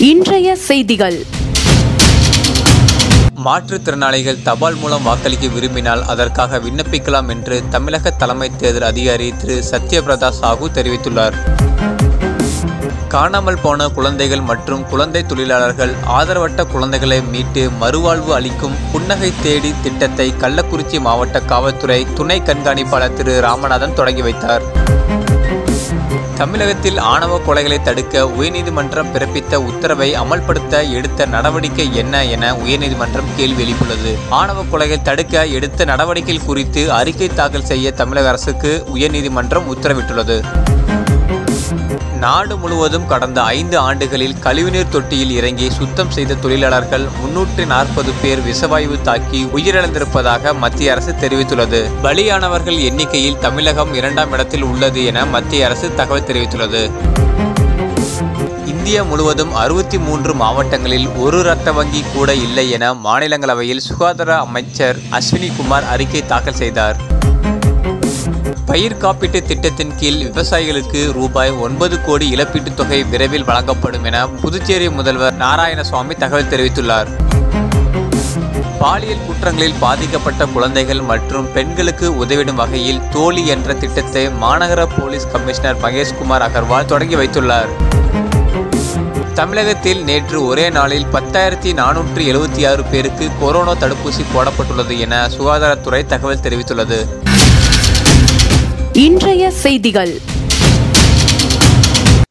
இன்றைய செய்திகள் மாற்றுத்திறனாளிகள் தபால் மூலம் வாக்களிக்க விரும்பினால் அதற்காக விண்ணப்பிக்கலாம் என்று தமிழக தலைமை தேர்தல் அதிகாரி திரு சத்யபிரதா சாஹூ தெரிவித்துள்ளார் காணாமல் போன குழந்தைகள் மற்றும் குழந்தை தொழிலாளர்கள் ஆதரவற்ற குழந்தைகளை மீட்டு மறுவாழ்வு அளிக்கும் புன்னகை தேடி திட்டத்தை கள்ளக்குறிச்சி மாவட்ட காவல்துறை துணை கண்காணிப்பாளர் திரு ராமநாதன் தொடங்கி வைத்தார் தமிழகத்தில் ஆணவ கொலைகளை தடுக்க உயர்நீதிமன்றம் பிறப்பித்த உத்தரவை அமல்படுத்த எடுத்த நடவடிக்கை என்ன என உயர்நீதிமன்றம் கேள்வி எழுப்பியுள்ளது ஆணவ கொலைகள் தடுக்க எடுத்த நடவடிக்கைகள் குறித்து அறிக்கை தாக்கல் செய்ய தமிழக அரசுக்கு உயர்நீதிமன்றம் உத்தரவிட்டுள்ளது நாடு முழுவதும் கடந்த ஐந்து ஆண்டுகளில் கழிவுநீர் தொட்டியில் இறங்கி சுத்தம் செய்த தொழிலாளர்கள் முன்னூற்றி நாற்பது பேர் விஷவாயு தாக்கி உயிரிழந்திருப்பதாக மத்திய அரசு தெரிவித்துள்ளது பலியானவர்கள் எண்ணிக்கையில் தமிழகம் இரண்டாம் இடத்தில் உள்ளது என மத்திய அரசு தகவல் தெரிவித்துள்ளது இந்தியா முழுவதும் அறுபத்தி மூன்று மாவட்டங்களில் ஒரு ரத்த வங்கி கூட இல்லை என மாநிலங்களவையில் சுகாதார அமைச்சர் அஸ்வினி குமார் அறிக்கை தாக்கல் செய்தார் பயிர் காப்பீட்டு திட்டத்தின் கீழ் விவசாயிகளுக்கு ரூபாய் ஒன்பது கோடி இழப்பீட்டுத் தொகை விரைவில் வழங்கப்படும் என புதுச்சேரி முதல்வர் நாராயணசுவாமி தகவல் தெரிவித்துள்ளார் பாலியல் குற்றங்களில் பாதிக்கப்பட்ட குழந்தைகள் மற்றும் பெண்களுக்கு உதவிடும் வகையில் தோழி என்ற திட்டத்தை மாநகர போலீஸ் கமிஷனர் மகேஷ்குமார் அகர்வால் தொடங்கி வைத்துள்ளார் தமிழகத்தில் நேற்று ஒரே நாளில் பத்தாயிரத்தி நானூற்றி எழுபத்தி ஆறு பேருக்கு கொரோனா தடுப்பூசி போடப்பட்டுள்ளது என சுகாதாரத்துறை தகவல் தெரிவித்துள்ளது இன்றைய செய்திகள்